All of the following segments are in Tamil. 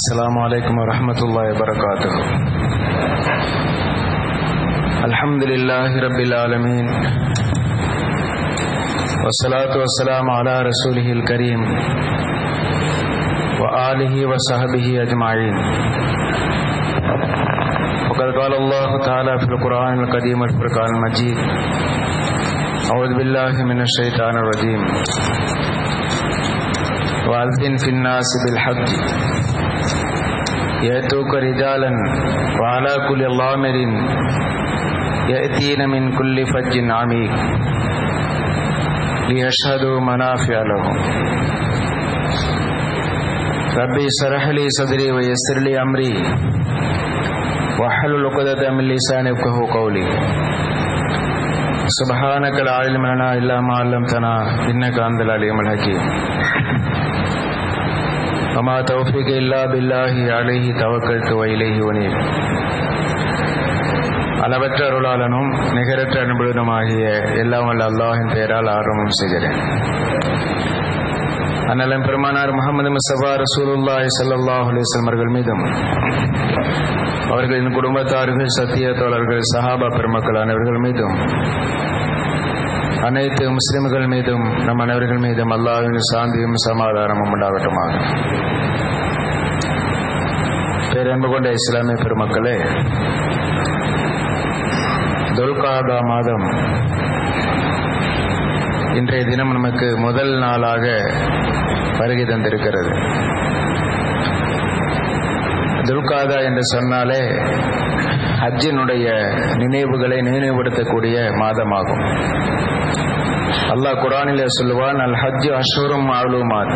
السلام عليكم ورحمة الله وبركاته الحمد لله رب العالمين والصلاة والسلام على رسوله الكريم وآله وصحبه أجمعين وقد قال الله تعالى في القرآن القديم والفرقان المجيد أعوذ بالله من الشيطان الرجيم وأذن في الناس بالحج يأتوك رجالا وعلى كل ضامر يأتين من كل فج عميق ليشهدوا منافع لهم ربي اشرح لي صدري ويسر لي أمري واحلل عقدة من لساني يفقهوا قولي سبحانك لا علم لنا إلا ما علمتنا إنك أنت العليم الحكيم وما توفيق إلا بالله عليه توكلت وإليه ونيب அளவற்ற அருளாளனும் நிகரற்ற அனுபவனுமாகிய எல்லாம் வல்ல அல்லாஹின் பெயரால் ஆரம்பம் செய்கிறேன் அண்ணலம் பெருமானார் முகமது முஸ்தபா ரசூலுல்லாஹி ஸல்லல்லாஹு அலைஹி வஸல்லம் அவர்கள் மீதும் அவர்களின் குடும்பத்தார்கள் சத்திய தோழர்கள் சஹாபா பெருமக்கள் அனைவர்கள் மீதும் அனைத்து முஸ்லிம்கள் மீதும் நம் அனைவர்கள் மீதும் அல்லாஹின் சாந்தியும் சமாதானமும் உண்டாகட்டுமாக பேரன்பு கொண்ட இஸ்லாமிய பெருமக்களே துல்காதா மாதம் இன்றைய தினம் நமக்கு முதல் நாளாக வருகை தந்திருக்கிறது துல்காதா என்று சொன்னாலே ஹஜ்ஜினுடைய நினைவுகளை நினைவுபடுத்தக்கூடிய மாதமாகும் அல்லாஹ் குரானிலே சொல்லுவான் அல் ஹஜ் அஷூரும் ஆளுமாத்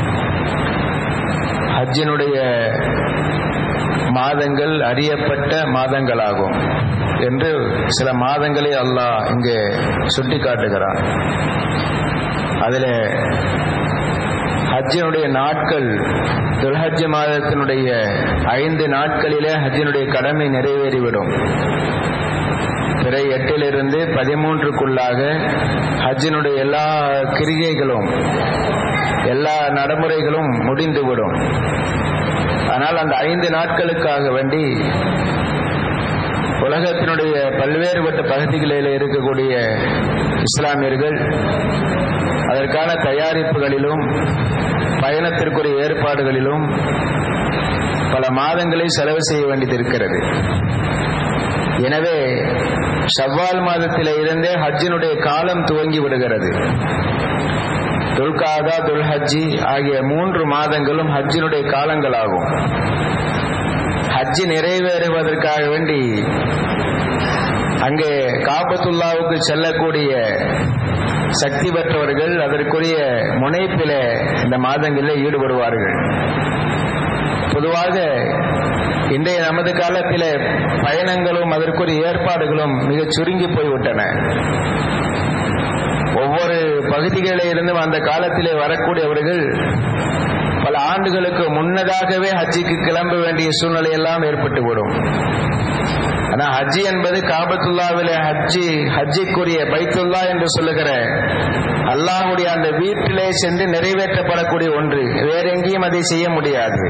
ஹஜ்ஜினுடைய மாதங்கள் அறியப்பட்ட மாதங்களாகும் என்று சில மாதங்களை அல்லாஹ் இங்கே சுட்டி காட்டுகிறான் அதில் ஹஜ்ஜினுடைய நாட்கள் துல்ஹஜ் மாதத்தினுடைய ஐந்து நாட்களிலே ஹஜ்ஜினுடைய கடமை நிறைவேறிவிடும் பிறை எட்டிலிருந்து பதிமூன்றுக்குள்ளாக ஹஜ்ஜினுடைய எல்லா கிரிகைகளும் எல்லா நடைமுறைகளும் முடிந்துவிடும் ஆனால் அந்த ஐந்து நாட்களுக்காக வேண்டி உலகத்தினுடைய பல்வேறுபட்ட பகுதிகளில் இருக்கக்கூடிய இஸ்லாமியர்கள் அதற்கான தயாரிப்புகளிலும் பயணத்திற்குரிய ஏற்பாடுகளிலும் பல மாதங்களை செலவு செய்ய வேண்டியது இருக்கிறது எனவே ஷவ்வால் மாதத்தில இருந்தே ஹஜ்ஜினுடைய காலம் துவங்கி விடுகிறது துல்காதா துல்ஹஜ்ஜி ஆகிய மூன்று மாதங்களும் ஹஜ்ஜினுடைய காலங்களாகும் ஹஜ்ஜி நிறைவேறுவதற்காக வேண்டி அங்கே காபத்துல்லாவுக்கு செல்லக்கூடிய சக்தி பெற்றவர்கள் அதற்குரிய முனைப்பில இந்த மாதங்களில் ஈடுபடுவார்கள் பொதுவாக இன்றைய நமது காலத்தில் பயணங்களும் அதற்குரிய ஏற்பாடுகளும் மிக சுருங்கி போய்விட்டன ஒவ்வொரு பகுதிகளில் இருந்தும் அந்த காலத்திலே வரக்கூடியவர்கள் பல ஆண்டுகளுக்கு முன்னதாகவே ஹஜ்ஜிக்கு கிளம்ப வேண்டிய சூழ்நிலை எல்லாம் ஏற்பட்டுவிடும் ஆனா ஹஜ்ஜி என்பது காபத்துல்லாவிலே ஹஜ்ஜி ஹஜ்ஜிக்குரிய பைத்துல்லா என்று சொல்லுகிற அல்லாஹுடைய அந்த வீட்டிலே சென்று நிறைவேற்றப்படக்கூடிய ஒன்று வேற எங்கேயும் அதை செய்ய முடியாது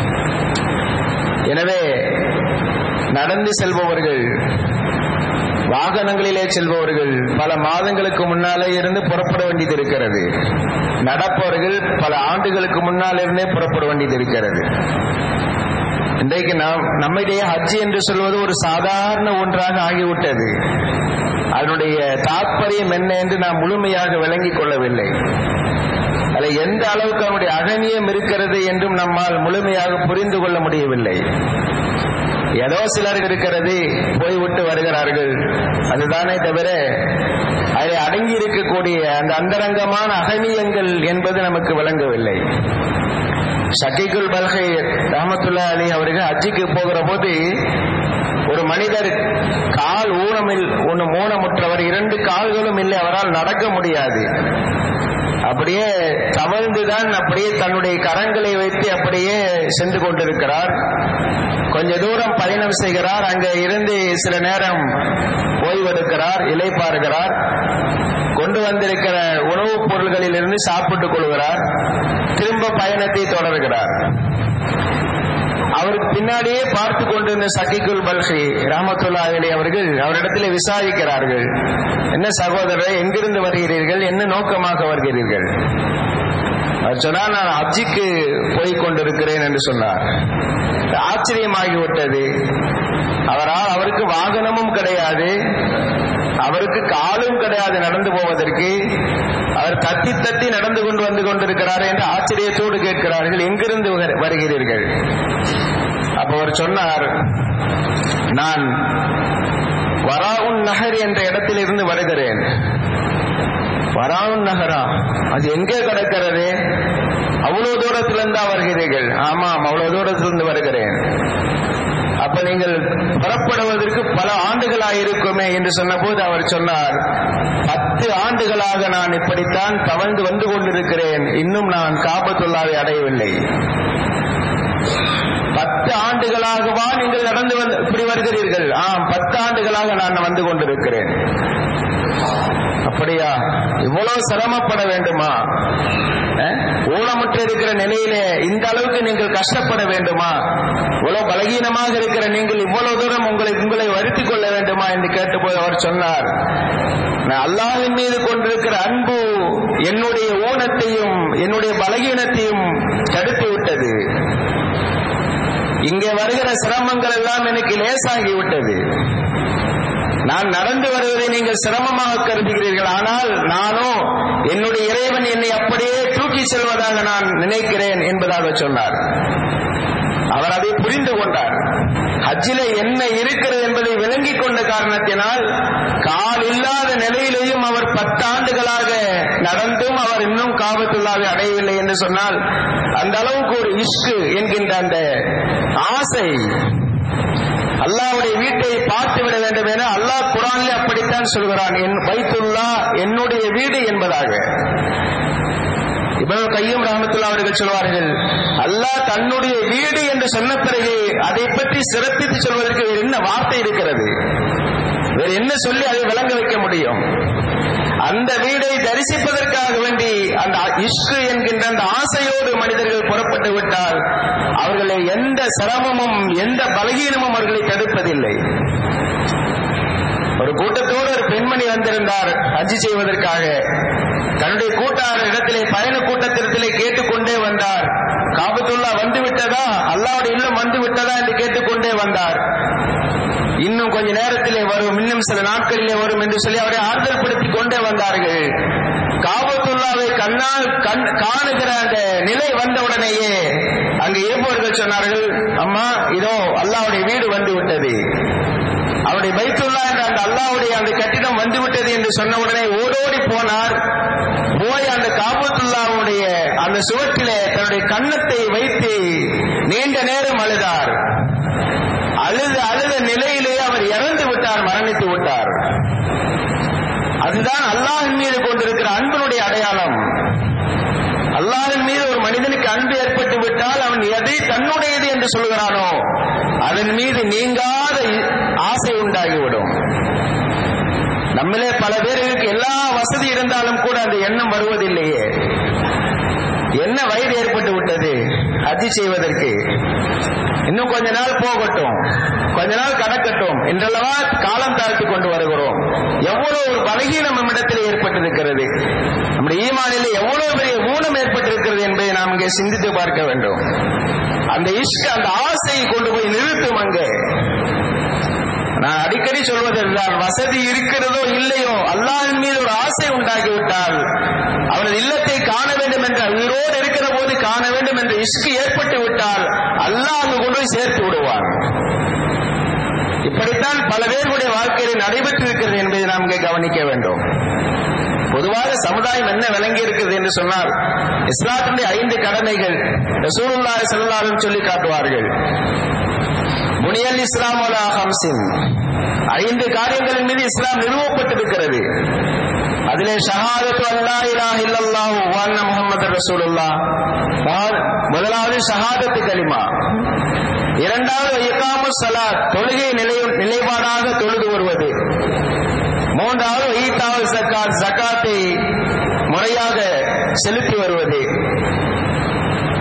எனவே நடந்து செல்பவர்கள் வாகனங்களிலே செல்பவர்கள் பல மாதங்களுக்கு முன்னாலே இருந்து புறப்பட வேண்டியது இருக்கிறது நடப்பவர்கள் பல ஆண்டுகளுக்கு முன்னாலே இருந்தே புறப்பட வேண்டியது இருக்கிறது இன்றைக்கு நாம் நம்மிடையே ஹஜ் என்று சொல்வது ஒரு சாதாரண ஒன்றாக ஆகிவிட்டது அதனுடைய தாற்பயம் என்ன என்று நாம் முழுமையாக விளங்கிக் கொள்ளவில்லை அதில் எந்த அளவுக்கு அவனுடைய அகனியம் இருக்கிறது என்றும் நம்மால் முழுமையாக புரிந்து கொள்ள முடியவில்லை ஏதோ சிலர் இருக்கிறது போய்விட்டு வருகிறார்கள் அதுதானே தவிர அதில் அடங்கி இருக்கக்கூடிய அந்த அந்தரங்கமான அகனியங்கள் என்பது நமக்கு விளங்கவில்லை ஷக்கீகுல் பல்கை ரஹமத்துல்லா அலி அவர்கள் அஜிக்கு போகிற போது ஒரு மனிதர் கால் ஊனமில் ஒன்று ஊனமுற்றவர் இரண்டு கால்களும் இல்லை அவரால் நடக்க முடியாது அப்படியே தவழ்ந்துதான் அப்படியே தன்னுடைய கரங்களை வைத்து அப்படியே சென்று கொண்டிருக்கிறார் கொஞ்ச தூரம் பயணம் செய்கிறார் அங்க இருந்து சில நேரம் ஓய்வெடுக்கிறார் இலைப்பாருகிறார் கொண்டு வந்திருக்கிற உணவுப் பொருள்களிலிருந்து சாப்பிட்டுக் கொள்கிறார் திரும்ப பயணத்தை தொடர்கிறார் அவருக்கு பின்னாடியே பார்த்து கொண்டிருந்த சகிகுல் பல்கி ராமத்துல்லா அலி அவர்கள் அவரிடத்திலே விசாரிக்கிறார்கள் என்ன சகோதரர் எங்கிருந்து வருகிறீர்கள் என்ன நோக்கமாக வருகிறீர்கள் அவர் சொன்னார் நான் ஹஜ்ஜிக்கு போய் கொண்டிருக்கிறேன் என்று சொன்னார் ஆச்சரியமாகிவிட்டது அவரால் அவருக்கு வாகனமும் கிடையாது அவருக்கு காலும் கிடையாது நடந்து போவதற்கு அவர் தத்தி தத்தி நடந்து கொண்டு வந்து கொண்டிருக்கிறார் என்று ஆச்சரியத்தோடு கேட்கிறார்கள் எங்கிருந்து வரு- வருகிறீர்கள் அப்ப அவர் சொன்னார் நான் வராவுன் நகர் என்ற இடத்திலிருந்து வருகிறேன் வராவுன் நகரா அது எங்கே கிடக்கிறது அவ்வளவு தூரத்திலிருந்தா வருகிறீர்கள் ஆமாம் அவ்வளவு தூரத்திலிருந்து வருகிறேன் அப்ப நீங்கள் புறப்படுவதற்கு பல ஆண்டுகளாயிருக்குமே என்று சொன்னபோது அவர் சொன்னார் பத்து ஆண்டுகளாக நான் இப்படித்தான் தவழ்ந்து வந்து கொண்டிருக்கிறேன் இன்னும் நான் காபத்துள்ளாவை அடையவில்லை பத்து ஆண்டுகளாகவா நீங்கள் நடந்து வந்து இப்படி வருகிறீர்கள் ஆம் பத்து ஆண்டுகளாக நான் வந்து கொண்டிருக்கிறேன் அப்படியா இவ்வளவு சிரமப்பட வேண்டுமா அஹ்? ஊனமுற்று இருக்கிற நிலையிலே இந்த அளவுக்கு நீங்கள் கஷ்டப்பட வேண்டுமா இவ்வளவு பலகீனமாக இருக்கிற நீங்கள் இவ்வளவு தூரம் உங்களை உங்களை வருத்திக் கொள்ள வேண்டுமா என்று கேட்டபோது அவர் சொன்னார் நான் அல்லாஹ்வின் மீது கொண்டிருக்கிற அன்பு என்னுடைய ஊனத்தையும் என்னுடைய பலகீனத்தையும் தடுத்து விட்டது இங்கே வருகிற சிரமங்கள் எல்லாம் எனக்கு லேசாகி விட்டது நான் நடந்து வருவதை நீங்கள் சிரமமாக கருதுகிறீர்கள் ஆனால் நானோ என்னுடைய இறைவன் என்னை அப்படியே தூக்கி செல்வதாக நான் நினைக்கிறேன் என்பதாக சொன்னார் அவர் அதை புரிந்து கொண்டார் ஹஜ்ஜில என்ன இருக்கிறது என்பதை விளங்கிக் கொண்ட காரணத்தினால் கால் இல்லாத நிலையிலேயும் அவர் பத்தாண்டுகளாக நடந்தும் அவர் இன்னும் காபத்துள்ளாவை அடையவில்லை என்று சொன்னால் அந்த அளவுக்கு ஒரு இஷ்கு என்கின்ற அந்த ஆசை அல்லாஹ்வுடைய வீட்டை பார்த்து விட வேண்டும் என அல்லாஹ் குரானிலே அப்படித்தான் சொல்கிறான் என் பைத்துல்லா என்னுடைய வீடு என்பதாக இவ்வளவு கையும் ரஹமத்துல்லா அவர்கள் சொல்வார்கள் அல்லாஹ் தன்னுடைய வீடு என்று சொன்ன பிறகு அதை பற்றி சிறப்பித்து சொல்வதற்கு வேறு என்ன வார்த்தை இருக்கிறது வேறு என்ன சொல்லி அதை விளங்க வைக்க முடியும் அந்த வீடை தரிசிப்பதற்காக வேண்டி அந்த இஷ்கு என்கின்ற அந்த ஆசையோடு மனிதர்கள் புறப்பட்டு விட்டால் அவர்களை எந்த சிரமமும் எந்த பலகீனமும் அவர்களை தடுப்பதில்லை ஒரு கூட்டத்தோடு ஒரு பெண்மணி வந்திருந்தார் ஹஜ்ஜி செய்வதற்காக தன்னுடைய கூட்டாளர் இடத்திலே பயண கூட்டத்திலே கேட்டுக்கொண்டே வந்தார் காபத்துல்லா வந்து விட்டதா அல்லாவுடைய இல்லம் வந்து விட்டதா என்று கேட்டுக்கொண்டே வந்தார் இன்னும் கொஞ்ச நேரத்திலே வரும் இன்னும் சில நாட்களிலே வரும் என்று சொல்லி அவரை ஆறுதல் படுத்திக் கொண்டே வந்தார்கள் காபத்துல்லாவை கண்ணால் கண் காணுகிற அந்த நிலை வந்தவுடனேயே அங்கு இருப்பவர்கள் சொன்னார்கள் அம்மா இதோ அல்லாவுடைய வீடு வந்து விட்டது அவருடைய பைத்துல்லா என்ற அந்த அல்லாவுடைய அந்த கட்டிடம் வந்து விட்டது என்று சொன்ன உடனே ஓடோடி போனார் போய் அந்த காபத்துல்லாவுடைய அந்த சுவற்றிலே தன்னுடைய கன்னத்தை வைத்து நீண்ட நேரம் அழுதார் அழுது அழுத நிலையிலே அவர் இறந்து விட்டார் மரணித்து விட்டார் அதுதான் அல்லாஹின் மீது கொண்டிருக்கிற அன்பினுடைய அடையாளம் அல்லாஹின் மீது ஒரு மனிதனுக்கு அன்பு ஏற்பட்டு விட்டால் அவன் எதை தன்னுடையது என்று சொல்கிறானோ அதன் மீது நீங்காத ஆசை உண்டாகிவிடும் நம்மளே பல பேருக்கு எல்லா வசதி இருந்தாலும் கூட அந்த எண்ணம் வருவதில்லையே என்ன வயது ஏற்பட்டு விட்டது ஹஜ்ஜி செய்வதற்கு இன்னும் கொஞ்ச நாள் போகட்டும் கொஞ்ச நாள் கடக்கட்டும் என்றல்லவா காலம் தாழ்த்தி கொண்டு வருகிறோம் எவ்வளவு ஒரு பலகீனம் நம்மிடத்தில் ஏற்பட்டிருக்கிறது நம்முடைய ஈமானிலே எவ்வளவு பெரிய ஊனம் ஏற்பட்டிருக்கிறது என்பதை நாம் இங்கே சிந்தித்து பார்க்க வேண்டும் அந்த இஷ்க அந்த ஆசையை கொண்டு போய் நிறுத்தும் அங்கே நான் அடிக்கடி சொல்வதென்றால் வசதி இருக்கிறதோ இல்லையோ அல்லாஹின் மீது ஒரு ஆசை உண்டாகிவிட்டால் அவனது இல்லத்தை காண வேண்டும் என்ற உயிரோடு இருக்கிற போது காண வேண்டும் என்ற இஷ்கு ஏற்பட்டு விட்டால் அல்லாஹ் அங்கு கொண்டு போய் சேர்த்து விடுவான் இப்படித்தான் பல பேர்களுடைய வாழ்க்கையில் நடைபெற்று இருக்கிறது என்பதை நாம் இங்கே கவனிக்க வேண்டும் பொதுவாக சமுதாயம் என்ன விளங்கி இருக்கிறது என்று சொன்னால் இஸ்லாத்தினுடைய ஐந்து கடமைகள் ரசூலுல்லாஹி ஸல்லல்லாஹு சொல்லி காட்டுவார்கள் புனியல் இஸ்லாம் அலா ஹம்சின் ஐந்து காரியங்களின் மீது இஸ்லாம் நிறுவப்பட்டிருக்கிறது அதிலே ஷஹாதத்து அல்லா இலாஹ இல்லல்லாஹு வ அன்ன முஹம்மது ரசூலுல்லாஹ் முதலாவது ஷஹாதத்து கலிமா இரண்டாவது இகாமு சலாத் தொழுகை நிலை நிலைப்பாடாக தொழுது வருவது மூன்றாவது ஈத்தாவல் சக்காத் ஜக்காத்தை முறையாக செலுத்தி வருவது அடுத்து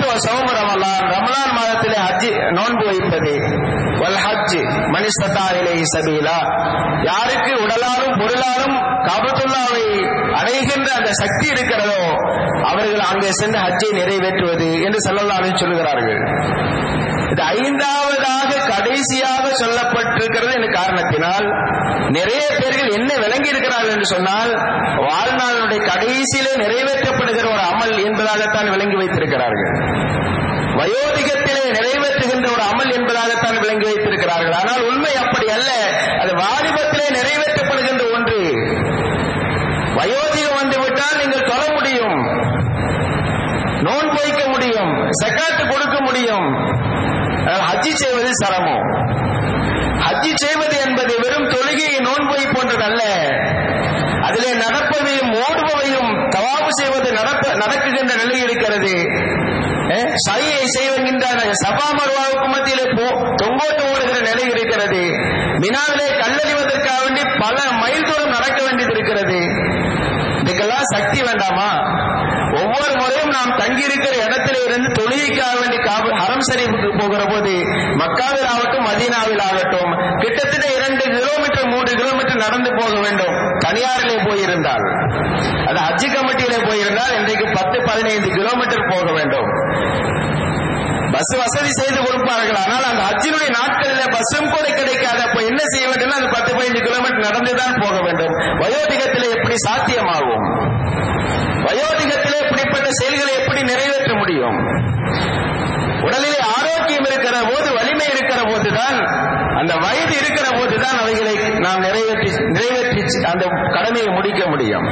சௌம ரமலான் ரமலான் மாதத்திலே ஹஜ் நோன்பு வைப்பது வல் ஹஜ் மனிஸ்ததா இலைஹி சபீலா யாருக்கு உடலாலும் பொருளாலும் காபத்துல்லாவை அடைகின்ற அந்த சக்தி இருக்கிறதோ அவர்கள் அங்கே சென்று ஹஜ்ஜை நிறைவேற்றுவது என்று சொல்லலாமே சொல்லுகிறார்கள் இது ஐந்தாவதாக கடைசியாக சொல்லப்பட்டிருக்கிறது என்ற காரணத்தினால் நிறைய பேர்கள் என்ன விளங்கி இருக்கிறார்கள் என்று சொன்னால் வாழ்நாளுடைய கடைசியிலே நிறைவேற்றப்படுகிற ஒரு அமல் என்பதாகத்தான் விளங்கி வைத்திருக்கிறார்கள் வயோதிகத்திலே நிறைவேற்றுகின்ற ஒரு அமல் என்பதாகத்தான் விளங்கி வைத்திருக்கிறார்கள் ஆனால் உண்மை அப்படி அல்ல அது வாலிபத்திலே நிறைவேற்றப்படுகின்ற ஒன்று வயோதிகம் வந்துவிட்டால் நீங்கள் தொழ முடியும் நோன்பு வைக்க முடியும் சக்காத்து கொடுக்க முடியும் ஆனால் ஹஜ்ஜி செய்வது சிரமம் ஹஜ்ஜி செய்வது என்பது வெறும் தொழுகையை நோன்பை போன்றதல்ல அதிலே நடப்பதையும் ஓடுபவையும் தவாபு செய்வது நடப்ப நடக்குகின்ற நிலை இருக்கிறது அஹ், சையை செய்கின்ற சபா மருவாவுக்கு மத்தியிலே போ தொங்கோட்டு ஓடுகிற நிலை இருக்கிறது மினாவிலே கல்லறிவதற்காக வேண்டி பல மைல் தூரம் நடக்க வேண்டியது இருக்கிறது இதுக்கெல்லாம் சக்தி வேண்டாமா ஒவ்வொரு முறையும் நாம் தங்கியிருக்கிற இடத்திலே இருந்து தொழுகைக்காக வேண்டி காபு ஹரம் ஷரீஃபுக்கு போகிற போது மக்காவில் ஆகட்டும் மதீனாவில் ஆகட்டும் கிட்டத்தட்ட இரண்டு கிலோமீட்டர் மூன்று கிலோமீட்டர் நடந்து போக வேண்டும் தனியாரிலே போயிருந்தால் அது ஹஜ்ஜி கமிட்டியிலே போயிருந்தால் இன்றைக்கு பத்து பதினைந்து கிலோமீட்டர் போக வேண்டும் பஸ் வசதி செய்து கொடுப்பார்கள் ஆனால் அந்த ஹஜ்ஜினுடைய நாட்களில் பஸ்ஸும் கூட கிடைக்காது அப்ப என்ன செய்ய வேண்டும் அது பத்து பதினைந்து கிலோமீட்டர் நடந்துதான் போக வேண்டும் வயோதிகத்திலே எப்படி சாத்தியமாகும் வயோதிகத்திலே இப்படிப்பட்ட செயல்களை எப்படி நிறைவேற்ற முடியும் உடலிலே ஆரோக்கியம் இருக்கிற போது வலிமை இருக்கிற போதுதான் அந்த வயது இருக்கிற போதுதான் அவைகளை நாம் நிறைவேற்றி நிறைவேற்றி அந்த கடமையை முடிக்க முடியும்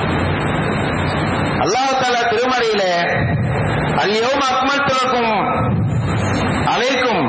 அல்லாஹ் தாலா திருமறையில அல்யோம் அக்மல் துலக்கும் அலைக்கும்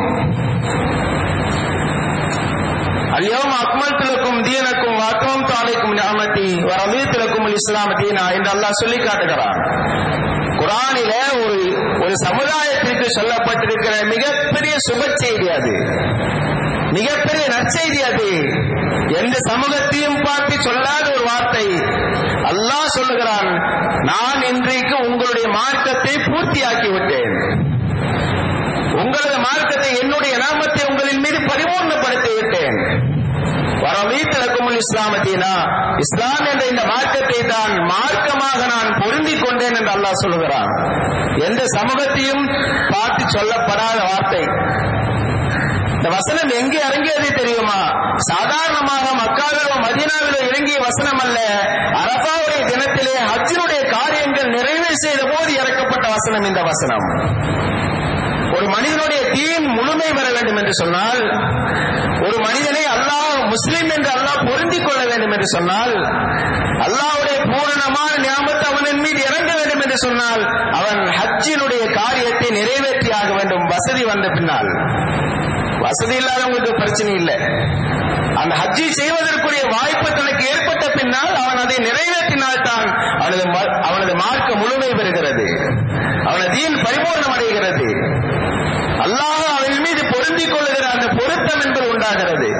அல்யோம் அக்மல் துலக்கும் தீனக்கும் வாக்கம் தாலைக்கும் ஞாமத்தி வரமீ துலக்கும் இஸ்லாம் தீனா என்று அல்லாஹ் சொல்லி காட்டுகிறான் குரானில ஒரு ஒரு சமுதாயத்திற்கு சொல்லப்பட்டிருக்கிற மிகப்பெரிய சுப செய்தி அது மிகப்பெரிய நற்செய்தி அது எந்த சமூகத்தையும் பார்த்து சொல்லாத ஒரு வார்த்தை அல்லாஹ் சொல்லுகிறான் நான் இன்றைக்கு உங்களுடைய மார்க்கத்தை பூர்த்தியாக்கி விட்டேன் உங்களது மார்க்கத்தை என்னுடைய நாமத்தை உங்களின் மீது பரிபூர்ணப்படுத்தி விட்டேன் வரவீத்திலக்கும் இஸ்லாமத்தீனா இஸ்லாம் என்ற இந்த மார்க்கத்தை தான் மார்க்கமாக நான் பொருந்திக் கொண்டேன் என்று அல்லாஹ் சொல்லுகிறான் எந்த சமூகத்தையும் பார்த்து சொல்லப்படாத வார்த்தை இந்த வசனம் எங்கே இறங்கியது தெரியுமா சாதாரணமாக மக்காவிலோ மதீனாவிலோ இறங்கிய வசனம் அல்ல அரபாவுடைய தினத்திலே ஹஜ்ஜினுடைய காரியங்கள் நிறைவு செய்த போது இறக்கப்பட்ட வசனம் இந்த வசனம் ஒரு மனிதனுடைய தீன் முழுமை பெற வேண்டும் என்று சொன்னால் ஒரு மனிதனை அல்லாஹ் முஸ்லிம் என்று அல்லாஹ் பொருந்திக் கொள்ள வேண்டும் என்று சொன்னால் அல்லாஹ்வுடைய பூரணமான ஞாபகத்தை அவனின் மீது இறங்க வேண்டும் என்று சொன்னால் அவன் ஹஜ்ஜினுடைய காரியத்தை நிறைவேற்றியாக வேண்டும் வசதி வந்த பின்னால் வசதி இல்லாதவங்களுக்கு பிரச்சனை இல்லை அந்த ஹஜ்ஜி செய்வதற்குரிய வாய்ப்பு தனக்கு ஏற்பட்ட பின்னால் அவன் அதை நிறைவேற்றினால் தான் அவனது ம- அவனது மார்க்க முழுமை பெறுகிறது அவனது தீன் பரிபூர்ணம் அடைகிறது அல்லாஹ் அவன் மீது பொருந்திக் கொள்ளுகிற அந்த பொருத்தம் என்பது உண்டாகிறது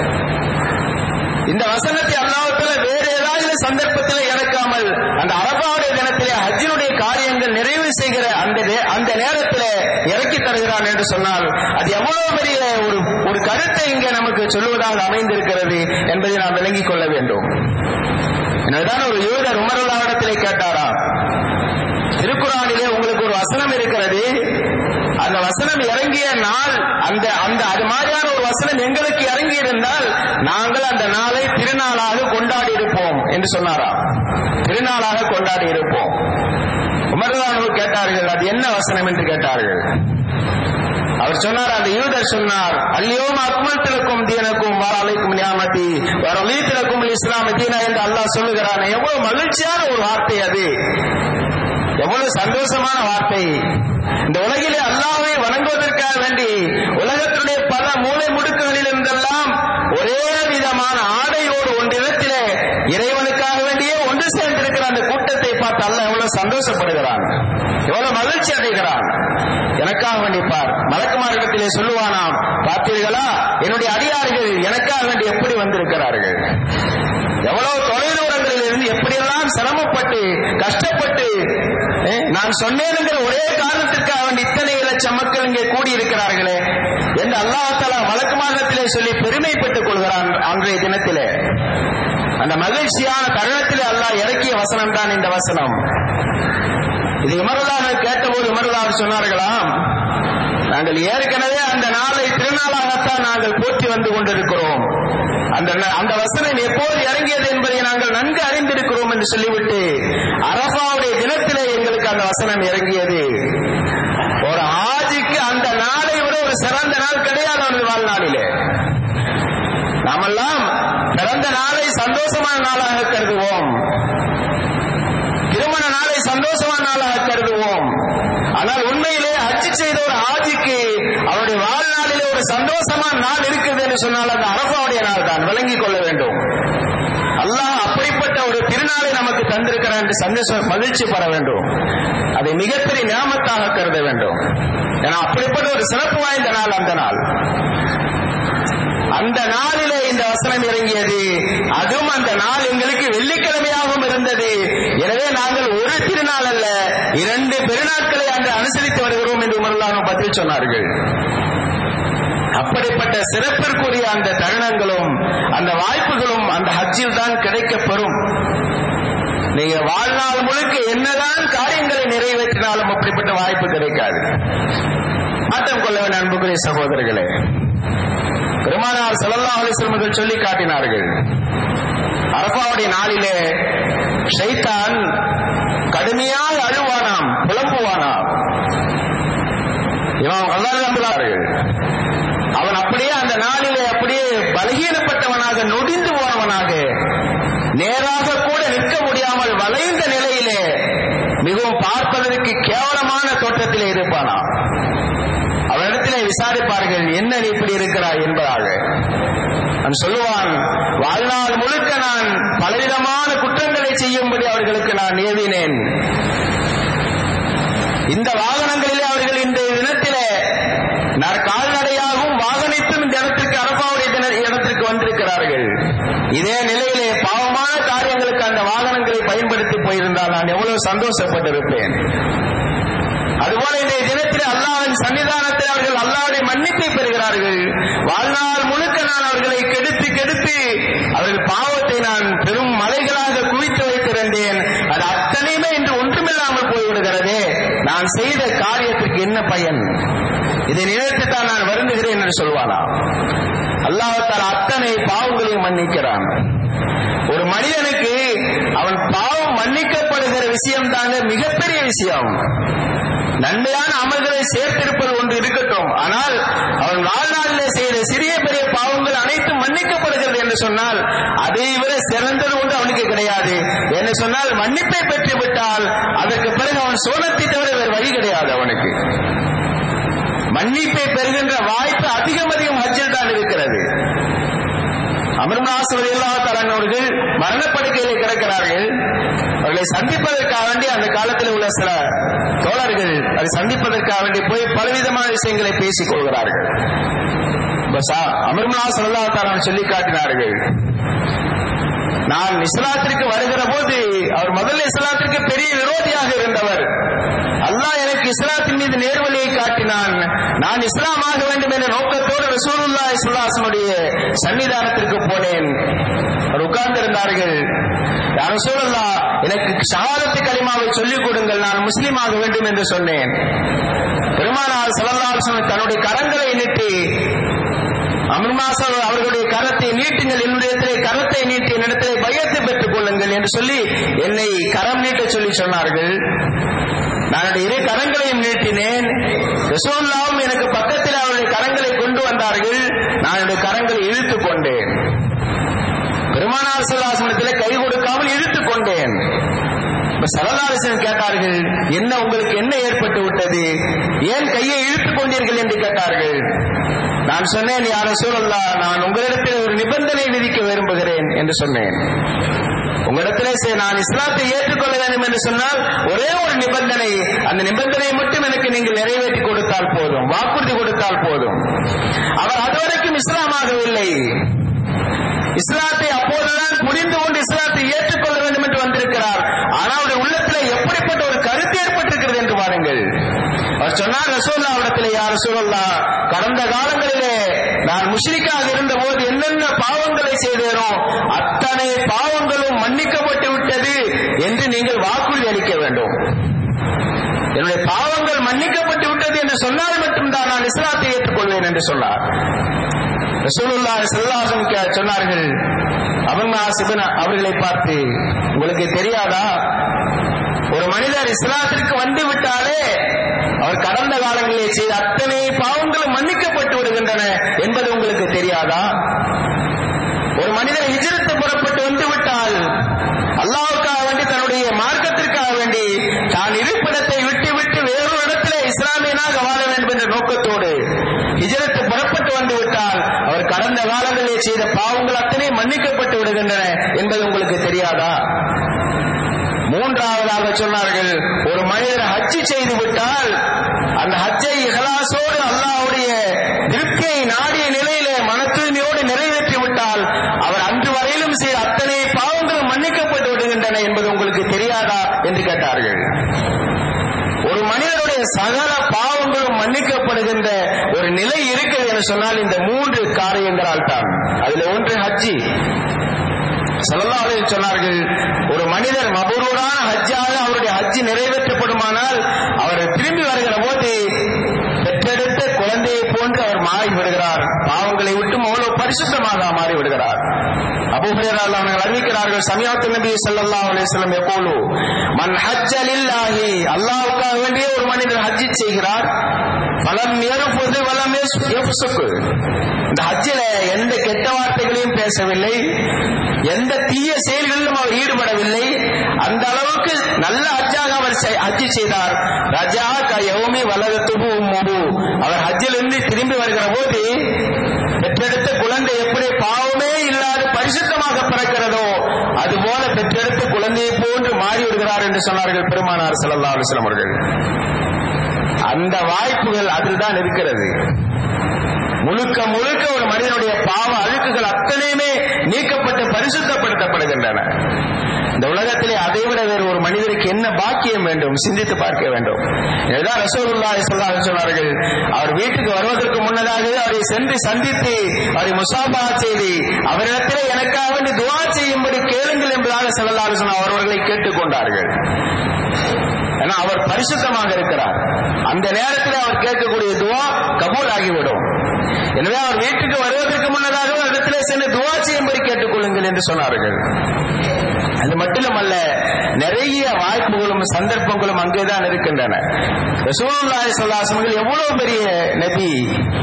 இந்த வசனத்தை அல்லாஹ்வுத்தால வேற ஏதாவது சந்தர்ப்பத்தில் இறக்காமல் அந்த அரபாவுடைய தினத்திலே ஹஜ்ஜினுடைய காரியங்கள் நிறைவு செய்கிற அந்த நே- அந்த நேரத்திலே இறக்கி தருகிறான் என்று சொன்னால் அது எவ்வளவு பெரிய ஒரு ஒரு கருத்தை இங்கே நமக்கு சொல்லுவதாக அமைந்திருக்கிறது என்பதை நாம் விளங்கிக் கொள்ள வேண்டும் எனவேதான் ஒரு யூதர் உமரல்லாவிடத்திலே கேட்டாராம் திருக்குறானிலே உங்களுக்கு ஒரு வசனம் இருக்கிறது அந்த வசனம் இறங்கிய நாள் அந்த அந்த அது மாதிரியான ஒரு வசனம் எங்களுக்கு இறங்கி இருந்தால் நாங்கள் அந்த நாளை திருநாளாக கொண்டாடி இருப்போம் என்று சொன்னாராம் திருநாளாக கொண்டாடி இருப்போம் உமர்தானு கேட்டார்கள் அது என்ன வசனம் என்று கேட்டார்கள் அவர் சொன்னார் அந்த யூதர் சொன்னார் அல்லியோம் அக்மல்திலக்கும் தீனக்கும் வாராலைக்கும் நியாமதி வரலீத்திலக்கும் இஸ்லாம தீனா என்று அல்லாஹ் சொல்லுகிறான் எவ்வளவு மகிழ்ச்சியான ஒரு வார்த்தை அது எவ்வளவு சந்தோஷமான வார்த்தை இந்த உலகிலே அல்லாஹ்வை வணங்குவதற்காக வேண்டி உலகத்தினுடைய பல மூலை முடுக்குகளில் இருந்தெல்லாம் ஒரே விதமான ஆடையோடு ஒன்றிடத்திலே இறைவனுக்காக வேண்டியே ஒன்று சேர்ந்திருக்கிற அந்த கூட்டத்தை பார்த்து அல்லாஹ் எவ்வளவு சந்தோஷப்படுகிறான் எவ்வளவு மகிழ்ச்சி அடைகிறான் எனக்காக வேண்டி பார் மலக்குமார்க்கத்திலே சொல்லுவானாம் பார்த்தீர்களா என்னுடைய அடியார்கள் எனக்காக வேண்டி எப்படி வந்திருக்கிறார்கள் எவ்வளவு தொலைதூரங்களில் இருந்து எப்படியெல்லாம் சிரமப்பட்டு கஷ்டப்பட்டு அஹ், நான் சொன்னேனுங்கிற ஒரே காரணத்திற்காக வேண்டி இத்தனை லட்சம் மக்கள் இங்கே கூடியிருக்கிறார்களே என்று அல்லாஹாலா வழக்கு மாதத்திலே சொல்லி பெருமைப்பட்டுக் கொள்கிறான் அன்றைய தினத்திலே அந்த மகிழ்ச்சியான தருணத்திலே அல்லாஹ் இறக்கிய வசனம் தான் இந்த வசனம் இது உமரலாக கேட்டபோது உமரலாக சொன்னார்களாம் நாங்கள் ஏற்கனவே அந்த நாளை திருநாளாகத்தான் நாங்கள் போற்றி வந்து கொண்டிருக்கிறோம் அந்த ந- அந்த வசனம் எப்போது இறங்கியது என்பதை நாங்கள் நன்கு அறிந்திருக்கிறோம் என்று சொல்லிவிட்டு அரபாவுடைய தினத்திலே எங்களுக்கு அந்த வசனம் இறங்கியது ஒரு ஆஜிக்கு அந்த நாளை விட ஒரு சிறந்த நாள் கிடையாது அவனது வாழ்நாளிலே நாமெல்லாம் பிறந்த நாளை சந்தோஷமான நாளாக கருதுவோம் திருமண நாளை சந்தோஷமான நாளாக கருதுவோம் ஆனால் உண்மையிலே ஹஜ் செய்த ஒரு ஆஜிக்கு அவருடைய வாழ்நாளிலே ஒரு சந்தோஷமான நாள் இருக்குது என்று சொன்னால் அந்த அரபாவுடைய நாள் தான் விளங்கிக் கொள்ள வேண்டும் அல்லாஹ் அப்படிப்பட்ட ஒரு திருநாளை நமக்கு தந்திருக்கிறான் என்று சந்தோஷம் மகிழ்ச்சி பெற வேண்டும் அதை மிகப்பெரிய ஞாபகத்தாக கருத வேண்டும் ஏன்னா அப்படிப்பட்ட ஒரு சிறப்பு வாய்ந்த நாள் அந்த நாள் அந்த நாளிலே இந்த வசனம் இறங்கியது அதுவும் அந்த நாள் எங்களுக்கு வெள்ளிக்கிழமையாகவும் இருந்தது எனவே நாங்கள் ஒரு திருநாள் அல்ல இரண்டு பெருநாட்களை அன்று அனுசரித்து வருகிறோம் என்று உமர்லான பதில் சொன்னார்கள் அப்படிப்பட்ட சிறப்பிற்குரிய அந்த தருணங்களும் அந்த வாய்ப்புகளும் அந்த ஹஜ்ஜில் தான் கிடைக்கப்பெறும் நீங்க வாழ்நாள் முழுக்க என்னதான் காரியங்களை நிறைவேற்றினாலும் அப்படிப்பட்ட வாய்ப்பு கிடைக்காது மாற்றம் கொள்ள வேண்டிய அன்புக்குரிய சகோதரர்களே பெருமானார் ஸல்லல்லாஹு அலைஹி வஸல்லம் அவர்கள் சொல்லி காட்டினார்கள் அரபாவுடைய நாளிலே ஷைத்தான் கடுமையாக அழுவானாம் புலம்புவானாம் இவன் அல்லாஹ் நம்புகிறார்கள் அவன் அப்படியே அந்த நாளிலே அப்படியே பலகீனப்பட்டவனாக நொடிந்து போனவனாக நேராக கூட நிற்க முடியாமல் வளைந்த நிலையிலே மிகவும் பார்ப்பதற்கு கேவலமான தோற்றத்திலே இருப்பானாம் அவனிடத்திலே விசாரிப்பார்கள் என்ன நீ இப்படி இருக்கிறாய் என்பதாக அவன் சொல்லுவான் வாழ்நாள் முழுக்க நான் பலவிதமான குற்றங்களை செய்யும்படி அவர்களுக்கு நான் ஏவினேன் இந்த வாகனங்களிலே அவர்கள் இந்த தினத்திலே நான் கால்நடையாகவும் வாகனித்தும் இந்த இடத்திற்கு அரபாவுடைய தின இடத்திற்கு வந்திருக்கிறார்கள் இதே நிலையிலே பாவமான காரியங்களுக்கு அந்த வாகனங்களை பயன்படுத்தி போயிருந்தால் நான் எவ்வளவு சந்தோஷப்பட்டிருப்பேன் அதுபோல இன்றைய தினத்தில் அல்லாஹ்வின் சன்னிதானத்தில் அவர்கள் அல்லாஹ்வுடைய மன்னிப்பை பெறுகிறார்கள் வாழ்நாள் முழுக்க நான் அவர்களை கெடுத்து கெடுத்து அவர்கள் பாவத்தை நான் பெரும் மலைகளாக குவித்து வைத்திருந்தேன் அது அத்தனையுமே இன்று ஒன்றுமில்லாமல் போய்விடுகிறதே நான் செய்த காரியத்திற்கு என்ன பயன் இதை நினைத்துத்தான் நான் வருந்துகிறேன் என்று சொல்வானா அல்லாஹால அத்தனை பாவங்களையும் மன்னிக்கிறான் ஒரு மனிதனுக்கு அவன் பாவம் மன்னிக்கப்படுகிற விஷயம் தாங்க மிகப்பெரிய விஷயம் நன்மையான அமல்களை சேர்த்திருப்பது ஒன்று இருக்கட்டும் ஆனால் அவன் வாழ்நாளிலே செய்த சிறிய பெரிய பாவங்கள் அனைத்தும் மன்னிக்கப்படுகிறது என்று சொன்னால் அதை விட சிறந்தது ஒன்று அவனுக்கு கிடையாது என்று சொன்னால் மன்னிப்பை பெற்று விட்டால் அதற்கு பிறகு அவன் சோனத்தை தவிர வேறு வழி கிடையாது அவனுக்கு மன்னிப்பை பெறுகின்ற வாய்ப்பு அதிகம் அதிகம் ஹஜ்ஜில் தான் இருக்கிறது அமர்நாசர் எல்லா அவர்கள் மரணப்படுக்கையிலே கிடக்கிறார்கள் அவர்களை சந்திப்பதற்காக வேண்டி அந்த காலத்தில் உள்ள சில தோழர்கள் அதை சந்திப்பதற்காக வேண்டி போய் பலவிதமான விஷயங்களை பேசிக் கொள்கிறார்கள் அமர்மலா சொல்லா சொல்லி காட்டினார்கள் நான் இஸ்லாத்திற்கு வருகிற போது அவர் முதல்ல இஸ்லாத்திற்கு பெரிய விரோதியாக இருந்தவர் அல்லாஹ் எனக்கு இஸ்லாத்தின் மீது நேர்வழியை காட்டினான் நான் இஸ்லாமாக வேண்டும் என்ற நோக்கத்தோடு ரசூலுல்லா இஸ்லாசனுடைய சன்னிதானத்திற்கு போனேன் அவர் உட்கார்ந்திருந்தார்கள் ரசூலுல்லா எனக்கு ஷஹாதத்து கலிமாவை சொல்லிக் கொடுங்கள் நான் முஸ்லீமாக வேண்டும் என்று சொன்னேன் பெருமானார் சல்லல்லாஹு தன்னுடைய கரங்களை நீட்டி அமர்மாசம் அவர்களுடைய கரத்தை நீட்டுங்கள் என்னுடைய கரத்தை நீட்டி என்னிடத்திலே பயத்தை பெற்றுக் கொள்ளுங்கள் என்று சொல்லி என்னை கரம் நீட்ட சொல்லி சொன்னார்கள் நான் இரு கரங்களையும் நீட்டினேன் ரசூல்லாவும் எனக்கு பக்கத்தில் அவருடைய கரங்களை கொண்டு வந்தார்கள் நான் என்னுடைய கரங்களை இழுத்துக் கொண்டேன் பெருமானார் சல்லாசனத்திலே கை கொடுக்காமல் இழுத்துக் கொண்டேன் சரதாரிசன் கேட்டார்கள் என்ன உங்களுக்கு என்ன ஏற்பட்டு விட்டது ஏன் கையை இழுத்துக் கொண்டீர்கள் என்று கேட்டார்கள் நான் சொன்னேன் யார சூழல்லா நான் உங்களிடத்தில் ஒரு நிபந்தனை விதிக்க விரும்புகிறேன் என்று சொன்னேன் உங்களிடத்திலே நான் இஸ்லாத்தை ஏற்றுக்கொள்ள வேண்டும் என்று சொன்னால் ஒரே ஒரு நிபந்தனை அந்த நிபந்தனை மட்டும் எனக்கு நீங்கள் நிறைவேற்றி கொடுத்தால் போதும் வாக்குறுதி கொடுத்தால் போதும் அவர் அதுவரைக்கும் இஸ்லாமாகவில்லை இஸ்லாத்தை அப்போதுதான் புரிந்து கொண்டு இஸ்லாத்தை ஏற்றுக்கொள்ள வேண்டும் என்று வந்திருக்கிறார் ஆனால் அவருடைய உள்ளத்தில் எப்படிப்பட்ட ஒரு கருத்து ஏற்பட்டிருக்கிறது என்று பாருங்கள் அவர் சொன்னார் ரசூல்லா இடத்திலே யார் ரசூலல்லா கடந்த காலங்களிலே நான் முஷ்ரிக்காக இருந்த போது என்னென்ன பாவங்களை செய்தேனோ அத்தனை பாவங்களும் மன்னிக்கப்பட்டு விட்டது என்று நீங்கள் வாக்குறுதி அளிக்க வேண்டும் என்னுடைய பாவங்கள் மன்னிக்கப்பட்டு விட்டது என்று சொன்னால் மட்டும்தான் நான் இஸ்லாத்தை ஏற்றுக்கொள்வேன் என்று சொன்னார் ரசூலுல்லா செல்லாசம் சொன்னார்கள் அவன் ஆசிபன் அவர்களை பார்த்து உங்களுக்கு தெரியாதா ஒரு மனிதர் இஸ்லாத்திற்கு வந்து விட்டாலே அவர் கடந்த காலங்களிலே செய்த அத்தனை பாவங்களும் மன்னிக்கப்பட்டு விடுகின்றன என்பது உங்களுக்கு தெரியாதா ஒரு மனிதர் ஹிஜரத்து புறப்பட்டு வந்து விட்டால் அல்லாவுக்காக வேண்டி தன்னுடைய மார்க்கத்திற்காக வேண்டி தான் இருப்பிடத்தை விட்டு விட்டு வேறொரு இடத்திலே இஸ்லாமியனாக வாழ வேண்டும் என்ற நோக்கத்தோடு ஹிஜரத்து புறப்பட்டு வந்து விட்டால் அவர் கடந்த காலங்களிலே செய்த பாவங்கள் அத்தனை மன்னிக்கப்பட்டு விடுகின்றன என்பது உங்களுக்கு தெரியாதா மூன்றாவதாக சொன்னார்கள் ஒரு மனிதர் ஹஜ்ஜி செய்து விட்டால் அந்த ஹஜ்ஜை இஹலாசோடு அல்லாஹ்வுடைய திருப்தியை நாடிய நிலையிலே மன தூய்மையோடு நிறைவேற்றி விட்டால் அவர் அன்று வரையிலும் செய்த அத்தனை பாவங்களும் மன்னிக்கப்பட்டு விடுகின்றன என்பது உங்களுக்கு தெரியாதா என்று கேட்டார்கள் ஒரு மனிதனுடைய சகல பாவங்களும் மன்னிக்கப்படுகின்ற ஒரு நிலை இருக்கிறது என்று சொன்னால் இந்த மூன்று காரியங்களால் தான் அதுல ஒன்று ஹஜ்ஜி சல்லல்லாஹு சொன்னார்கள் ஒரு மனிதர் மபரூரான ஹஜ்ஜாக அவருடைய ஹஜ்ஜி நிறைவேற்றப்படுமானால் அவர் திரும்பி வருகிற போது பெற்றெடுத்த குழந்தையை போன்று அவர் மாறி விடுகிறார் பாவங்களை விட்டு அவ்வளவு பரிசுத்தமாக மாறி விடுகிறார் அபூஹரேரால் அவர்கள் அறிவிக்கிறார்கள் சமியாத்து நபி ஸல்லல்லாஹு அலைஹி வஸல்லம் எப்போலு மன் ஹஜ்ஜ லில்லாஹி அல்லாஹ்வுக்காக வேண்டிய ஒரு மனிதர் ஹஜ்ஜி செய்கிறார் பலம் எருப்பது வலம் எஃப்சுக்கு இந்த ஹஜ்ஜில எந்த கெட்ட வார்த்தைகளையும் பேசவில்லை எந்த தீய செயல்களிலும் அவர் ஈடுபடவில்லை அந்த அளவுக்கு நல்ல ஹஜ்ஜாக அவர் ஹஜ்ஜி செய்தார் ரஜா யௌமி வலகத்துபு முபு அவர் ஹஜ்ஜிலிருந்து திரும்பி வருகிற போது பெற்றெடுத்த குழந்தை எப்படி பாவமே இல்லாத பரிசுத்தமாக பிறக்கிறதோ அதுபோல பெற்றெடுத்த குழந்தையை போன்று மாறி விடுகிறார் என்று சொன்னார்கள் பெருமானார் ஸல்லல்லாஹு அலைஹி வஸல்லம் அவர்கள் அந்த வாய்ப்புகள் அதில் தான் இருக்கிறது முழுக்க முழுக்க ஒரு மனிதனுடைய பாவ அழுக்குகள் அத்தனையுமே நீக்கப்பட்டு பரிசுத்தப்படுத்தப்படுகின்றன இந்த உலகத்திலே அதை விட வேறு ஒரு மனிதருக்கு என்ன பாக்கியம் வேண்டும் சிந்தித்து பார்க்க வேண்டும் இதுதான் ரசூலுல்லாஹி ஸல்லல்லாஹு அலைஹி சொன்னார்கள் அவர் வீட்டுக்கு வருவதற்கு முன்னதாக அவரை சென்று சந்தித்து அவரை முசாபா செய்து அவரிடத்திலே எனக்காக வேண்டி துவா செய்யும்படி கேளுங்கள் என்பதாக ஸல்லல்லாஹு அலைஹி வஸல்லம் அவர்களை கேட்டுக்கொண்டார்கள் ஏன்னா அவர் பரிசுத்தமாக இருக்கிறார் அந்த நேரத்தில் அவர் கேட்கக்கூடிய துவா கபூல் ஆகிவிடும் எனவே அவர் வீட்டுக்கு வருவதற்கு முன்னதாக இடத்திலே சென்று துவா செய்யும்படி கேட்டுக்கொள்ளுங்கள் என்று சொன்னார்கள் அது மட்டுமல்ல நிறைய வாய்ப்புகளும் சந்தர்ப்பங்களும் அங்கேதான் இருக்கின்றன ரசூலுல்லாஹி ஸல்லல்லாஹு எவ்வளவு பெரிய நபி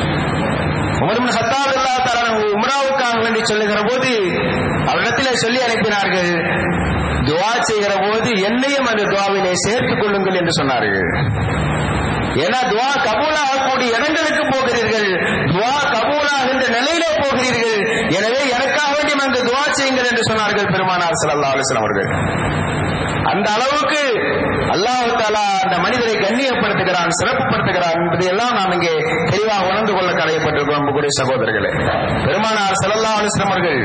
உமர் பின் ஹத்தாப் அல்லாஹ் தஆலா உம்ராவுக்காக வேண்டி சொல்லுகிற போது அவரிடத்திலே சொல்லி அனுப்பினார்கள் துவா செய்கிற போது என்னையும் அந்த துவாவிலே சேர்த்துக் கொள்ளுங்கள் என்று சொன்னார்கள் ஏன்னா துவா கபூலாகக்கூடிய இடங்களுக்கு போகிறீர்கள் துவா கபூலாகின்ற நிலையிலே போகிறீர்கள் எனவே எனக்காக வேண்டி அங்கு துவா செய்யுங்கள் என்று சொன்னார்கள் பெருமானார் ஸல்லல்லாஹு அலைஹி வஸல்லம் அவர்கள் அந்த அளவுக்கு அல்லாஹ் தாலா அந்த மனிதரை கண்ணியப்படுத்துகிறான் சிறப்புப்படுத்துகிறான் என்பதையெல்லாம் நாம் இங்கே தெளிவாக உணர்ந்து கொள்ள கடையப்பட்டிருக்கிறோம் அன்புக்குரிய சகோதரர்களே பெருமானார் ஸல்லல்லாஹு அலைஹி வஸல்லம் அவர்கள்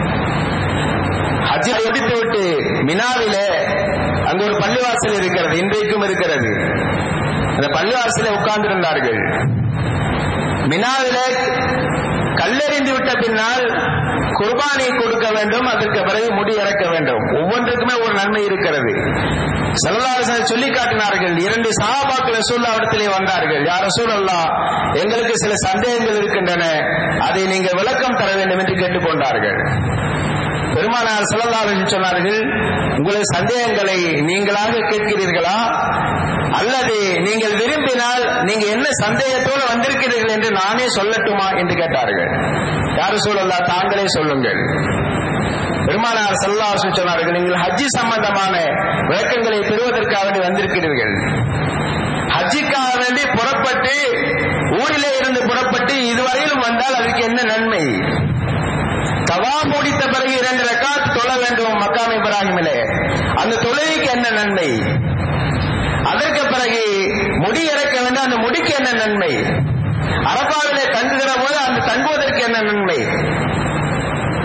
ஹஜ்ஜை முடித்து விட்டு மினாவிலே அங்கு ஒரு பள்ளிவாசல் இருக்கிறது இன்றைக்கும் இருக்கிறது அந்த பள்ளிவாசலே உட்கார்ந்திருந்தார்கள் மினாவிலே கல்லெறிந்து விட்ட பின்னால் குர்பானை கொடுக்க வேண்டும் அதற்கு பிறகு முடி இறக்க வேண்டும் ஒவ்வொன்றுக்குமே ஒரு நன்மை இருக்கிறது செல்லாரசன் சொல்லி காட்டினார்கள் இரண்டு சகாபாக்கள் ரசூல்லா இடத்திலே வந்தார்கள் யார் ரசூலல்லா எங்களுக்கு சில சந்தேகங்கள் இருக்கின்றன அதை நீங்கள் விளக்கம் தர வேண்டும் என்று கேட்டுக்கொண்டார்கள் பெருமானார் செல்லல்லாவின் சொன்னார்கள் உங்களது சந்தேகங்களை நீங்களாக கேட்கிறீர்களா அல்லது நீங்கள் விரும்பினால் நீங்க என்ன சந்தேகத்தோடு வந்திருக்கிறீர்கள் என்று நானே சொல்லட்டுமா என்று கேட்டார்கள் யாரு சொல்லலா தாங்களே சொல்லுங்கள் பெருமானார் செல்லாசன் சொன்னார்கள் நீங்கள் ஹஜ்ஜி சம்பந்தமான விளக்கங்களை பெறுவதற்காக வேண்டி வந்திருக்கிறீர்கள் ஹஜ்ஜிக்காக வேண்டி புறப்பட்டு ஊரிலே இருந்து புறப்பட்டு இதுவரையிலும் வந்தால் அதுக்கு என்ன நன்மை தவா முடித்த பிறகு இரண்டு ரக்காத் தொழ வேண்டும் மக்காம் இப்ராஹிமிலே அந்த தொழுகைக்கு என்ன நன்மை அதற்கு பிறகு முடி இறக்க வேண்டும் அந்த முடிக்கு என்ன நன்மை அரபாவிலே தங்குகிற போது அந்த தங்குவதற்கு என்ன நன்மை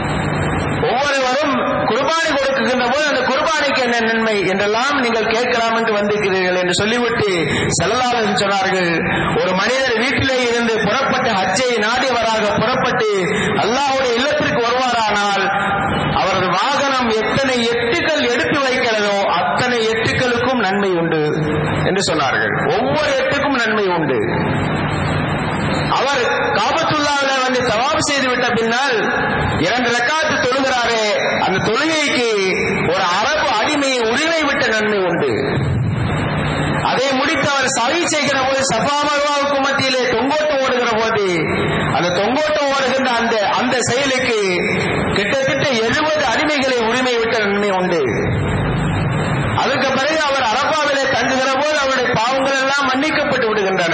என்ன நன்மை என்றெல்லாம் நீங்கள் கேட்கலாம் என்று வந்திருக்கிறீர்கள் என்று சொல்லிவிட்டு செல்லலாளர் சொன்னார்கள் ஒரு மனிதர் வீட்டிலே இருந்து புறப்பட்டு ஹஜ்ஜை நாடியவராக புறப்பட்டு அல்லாஹ்வுடைய இல்லத்திற்கு வருவாரானால் அவரது வாகனம் எத்தனை எட்டுக்கள் எடுத்து வைக்கிறதோ அத்தனை எட்டுக்களுக்கும் நன்மை உண்டு என்று சொன்னார்கள் ஒவ்வொரு எட்டுக்கும் நன்மை உண்டு அவர் காபத்துள்ளாவில வந்து தவாப் செய்து விட்ட பின்னால் இரண்டு ரக்காத்து தொழுகிறாரே அந்த தொழுகைக்கு ஒரு அரபு அடிமையை உரிமை விட்ட நன்மை உண்டு அதை முடித்து அவர் சவி செய்கிற போது சஃபா மருவாவுக்கு மத்தியிலே தொங்கோட்டம் ஓடுகிற போது அந்த தொங்கோட்டம் ஓடுகின்ற அந்த அந்த செயலுக்கு கிட்டத்தட்ட எழுபது அடிமைகளை உரிமை விட்ட நன்மை உண்டு அதுக்கு பிறகு அவர் அரபாவிலே தங்குகிற போது அவருடைய பாவங்கள் எல்லாம் மன்னிக்கப்பட்டு விடுகின்றன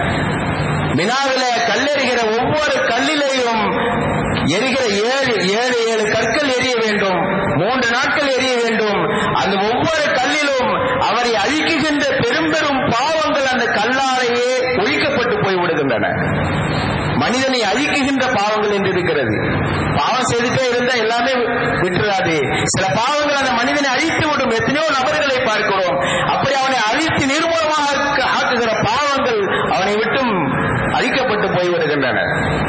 மினாவிலே கல்லெறிகிற ஒவ்வொரு கல்லிலேயும் எரிகிற ஏழு ஏழு ஏழு கற்கள் எரிய வேண்டும் மூன்று நாட்கள் எரிய வேண்டும் அந்த ஒவ்வொரு கல்லிலும் அவரை அழிக்குகின்ற பெரும் பெரும் பாவங்கள் அந்த கல்லாலேயே ஒழிக்கப்பட்டு போய் விடுகின்றன மனிதனை அழிக்குகின்ற பாவங்கள் என்று இருக்கிறது பாவம் செய்துட்டே இருந்தா எல்லாமே விட்டுறாது சில பாவங்கள் அந்த மனிதனை அழித்து விடும் எத்தனையோ நபர்களை பார்க்கிறோம் அப்படி அவனை அழித்து நிர்மூலமாக ஆக்குகிற பாவங்கள் அவனை விட்டும் அழிக்கப்பட்டு போய் விடுகின்றன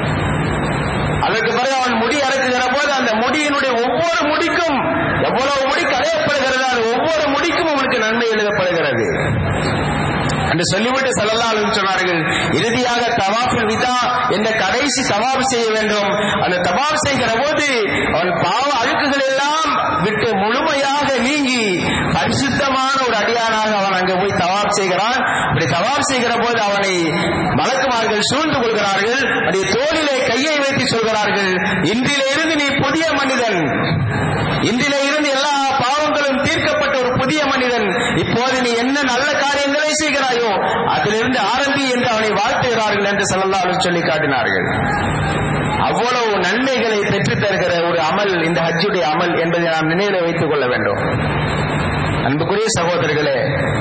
அதற்கு பிறகு அவன் முடி அரைக்குகிற போது அந்த முடியினுடைய ஒவ்வொரு முடிக்கும் எவ்வளவு முடி களையப்படுகிறது அது ஒவ்வொரு முடிக்கும் அவனுக்கு நன்மை எழுதப்படுகிறது என்று சொல்லிவிட்டு செல்லலாம் சொன்னார்கள் இறுதியாக தவாஃபுல் விதா என்ற கடைசி தவாப் செய்ய வேண்டும் அந்த தவாப் செய்கிற போது அவன் பாவ அழுக்குகள் எல்லாம் விட்டு முழுமையாக நீங்கி பரிசுத்தமான ஒரு அடியானாக அவன் அங்கே போய் தவாப் செய்கிறான் இப்படி தவாப் செய்கிற போது அவனை மலக்குமார்கள் சூழ்ந்து கொள்கிறார்கள் அதை தோளிலே கையை வைத்து சொல்கிறார்கள் இன்றிலிருந்து நீ புதிய மனிதன் இன்றிலே இருந்து எல்லா பாவங்களும் தீர்க்கப்பட்ட ஒரு புதிய மனிதன் இப்போது நீ என்ன நல்ல காரியங்களை செய்கிறாயோ அதிலிருந்து ஆரம்பி என்று அவனை வாழ்த்துகிறார்கள் என்று சொல்லலாம் சொல்லி காட்டினார்கள் அவ்வளவு நன்மைகளை பெற்றுத் தருகிற ஒரு அமல் இந்த ஹஜ்ஜுடைய அமல் என்பதை நாம் நினைவில் வைத்துக் கொள்ள வேண்டும் அன்புக்குரிய சகோதரர்களே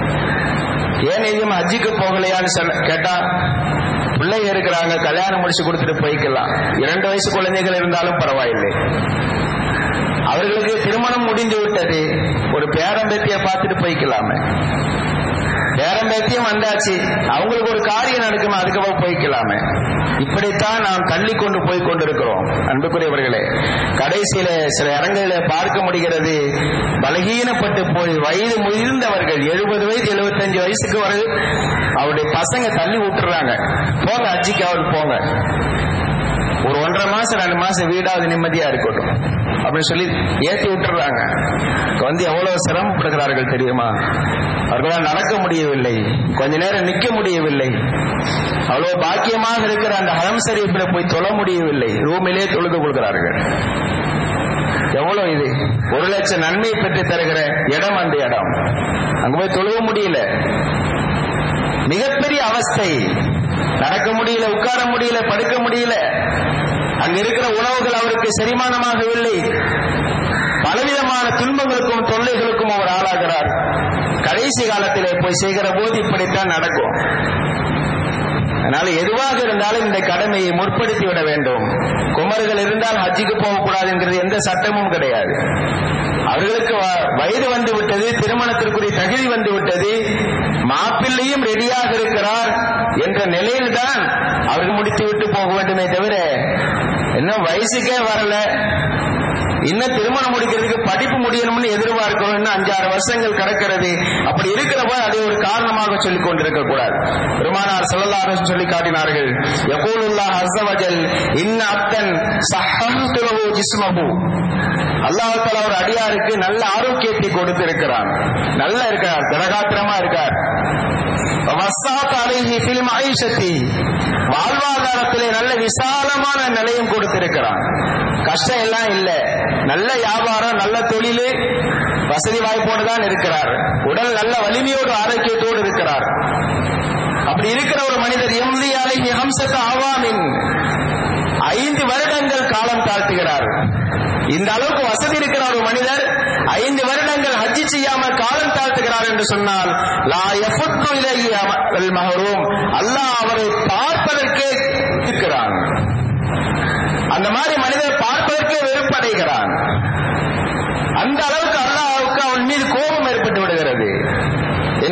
ஏன் எதையும் ஹஜ்ஜுக்கு போகலையான்னு சொல்ல கேட்டா பிள்ளைங்க இருக்கிறாங்க கல்யாணம் முடிச்சு கொடுத்துட்டு போய்க்கலாம் இரண்டு வயசு குழந்தைகள் இருந்தாலும் பரவாயில்லை அவர்களுக்கு திருமணம் முடிந்து விட்டது ஒரு பேரம்பேத்திய பார்த்துட்டு போய்க்கலாமே பேரம்பேத்தியம் வந்தாச்சு அவங்களுக்கு ஒரு காரியம் நடக்குமா அதுக்கப்புறம் போய்க்கலாமே இப்படித்தான் நாம் தள்ளி கொண்டு போய் கொண்டிருக்கிறோம் அன்புக்குரியவர்களே கடைசியில சில இடங்களில பார்க்க முடிகிறது பலகீனப்பட்டு போய் வயது முதிர்ந்தவர்கள் எழுபது வயசு எழுபத்தஞ்சு வயசுக்கு வரை அவருடைய பசங்க தள்ளி விட்டுறாங்க போங்க அஜிக்கு அவர் போங்க ஒரு ஒன்றரை மாசம் ரெண்டு மாசம் வீடாவது நிம்மதியா இருக்கட்டும் அப்படின்னு சொல்லி ஏத்தி விட்டுறாங்க வந்து எவ்வளவு சிரமப்படுகிறார்கள் தெரியுமா அவர்களால் நடக்க முடியவில்லை கொஞ்ச நேரம் நிக்க முடியவில்லை அவ்வளவு பாக்கியமாக இருக்கிற அந்த ஹரம் ஷரீஃபில் போய் தொழ முடியவில்லை ரூமிலே தொழுது கொள்கிறார்கள் எவ்வளவு இது ஒரு லட்சம் நன்மை பெற்று தருகிற இடம் அந்த இடம் அங்க போய் தொழுவ முடியல மிகப்பெரிய அவஸ்தை நடக்க முடியல உட்கார முடியல படுக்க முடியல அங்க இருக்கிற உணவுகள் அவருக்கு செரிமானமாகவில்லை பலவிதமான துன்பங்களுக்கும் தொல்லைகளுக்கும் அவர் ஆளாகிறார் கடைசி காலத்திலே போய் செய்கிற போது இப்படித்தான் நடக்கும் அதனால எதுவாக இருந்தாலும் இந்த கடமையை முற்படுத்தி விட வேண்டும் குமர்கள் இருந்தால் ஹஜ்ஜுக்கு போகக்கூடாது என்கிறது எந்த சட்டமும் கிடையாது அவர்களுக்கு வ- வயது வந்து விட்டது திருமணத்திற்குரிய தகுதி வந்து விட்டது மாப்பிள்ளையும் ரெடியாக இருக்கிறார் என்ற நிலையில்தான் அவர்கள் முடித்து விட்டு போக வேண்டுமே தவிர இன்னும் வயசுக்கே வரல இன்னும் திருமணம் முடிக்கிறதுக்கு படிப்பு முடியணும்னு எதிர்பார்க்கிறோம் இன்னும் அஞ்சாறு வருஷங்கள் கிடக்கிறது அப்படி இருக்கிறப்ப அதை ஒரு காரணமாக சொல்லிக் கொண்டிருக்க கூடாது பெருமானார் செல்லல்லாரும் சொல்லி காட்டினார்கள் யகூலுல்லாஹ் அஸ்ஸவஜல் இன்ன அப்தன் சஹம் துலவு ஜிஸ்மஹு அல்லாஹ் தஆலா ஒரு அடியாருக்கு நல்ல ஆரோக்கியத்தை கொடுத்திருக்கிறான் நல்ல இருக்கார் திரகாத்திரமா இருக்கார் வசாத் அலைஹி ஃபில் மஈஷத்தி வாழ்வாதாரத்திலே நல்ல விசாலமான நிலையம் கொடுத்திருக்கிறான் கஷ்டம் எல்லாம் இல்ல நல்ல வியாபாரம் நல்ல தொழில் வசதி வாய்ப்போடு தான் இருக்கிறார் உடல் நல்ல வலிமையோடு ஆரோக்கியத்தோடு இருக்கிறார் அப்படி இருக்கிற ஒரு மனிதர் எம்லி அலைஹி ஹம்சத் ஆவாமின் ஐந்து வருடங்கள் காலம் தாழ்த்துகிறார் இந்த அளவுக்கு வசதி இருக்கிற ஒரு மனிதர் ஐந்து வருடங்கள் ஹஜ்ஜி செய்யாமல் காலம் தாழ்த்துகிறார் என்று சொன்னால் லா யஃபுத்து இலைஹி அல் மஹரூம் அல்லாஹ் அவரை பார்ப்பதற்கே இருக்கிறான் அந்த மாதிரி மனிதர் பார்ப்பதற்கே வெறுப்படைகிறான் அந்த அளவுக்கு அல்லாஹ்வுக்கு அவன் மீது கோபம்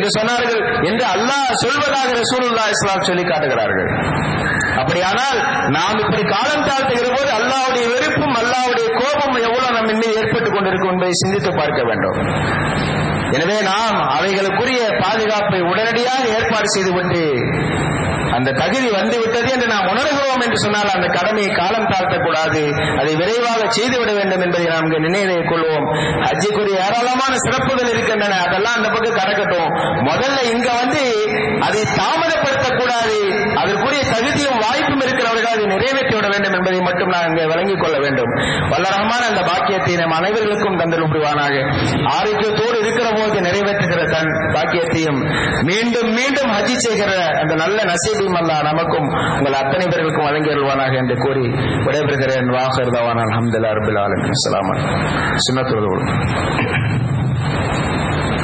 என்று சொன்னார்கள் என்று அல்லாஹ் சொல்வதாக ரசூலுல்லாஹி இஸ்லாம் சொல்லி காட்டுகிறார்கள் அப்படியானால் நாம் இப்படி காலம் தாழ்த்துகிற போது அல்லாவுடைய வெறுப்பும் அல்லாவுடைய கோபம் எவ்வளவு நம்ம மீது ஏற்பட்டுக் கொண்டிருக்கும் என்பதை சிந்தித்து பார்க்க வேண்டும் எனவே நாம் அவைகளுக்குரிய பாதுகாப்பை உடனடியாக ஏற்பாடு செய்து கொண்டு அந்த தகுதி வந்துவிட்டது என்று நாம் உணர்கிறோம் என்று சொன்னால் அந்த கடமையை காலம் தாழ்த்தக்கூடாது அதை விரைவாக செய்துவிட வேண்டும் என்பதை நாம் இங்கு நினைவில் கொள்வோம் ஹஜ்ஜிக்குரிய ஏராளமான சிறப்புகள் இருக்கின்றன அதெல்லாம் அந்த பக்கம் கடக்கட்டும் முதல்ல இங்க வந்து அதை தாமதப்படுத்தக்கூடாது அதற்குரிய தகுதியும் வாய்ப்பும் இருக்கிறவர்கள் அதை நிறைவேற்றி விட வேண்டும் என்பதை மட்டும் நான் இங்கே விளங்கிக் கொள்ள வேண்டும் வல்லரகமான அந்த பாக்கியத்தை நம் அனைவர்களுக்கும் தந்தல் புரிவானாக ஆரோக்கியத்தோடு இருக்கிற போது நிறைவேற்றுகிற தன் பாக்கியத்தையும் மீண்டும் மீண்டும் ஹஜ்ஜி செய்கிற அந்த நல்ல நசீபையும் அல்ல நமக்கும் உங்கள் அத்தனை பேர்களுக்கும் வழங்கி அருள்வானாக என்று கூறி விடைபெறுகிறேன் வாகர்தவான் அலமதுல்லா ரபுல் ஆலமின் அஸ்லாம் சுனத்துவது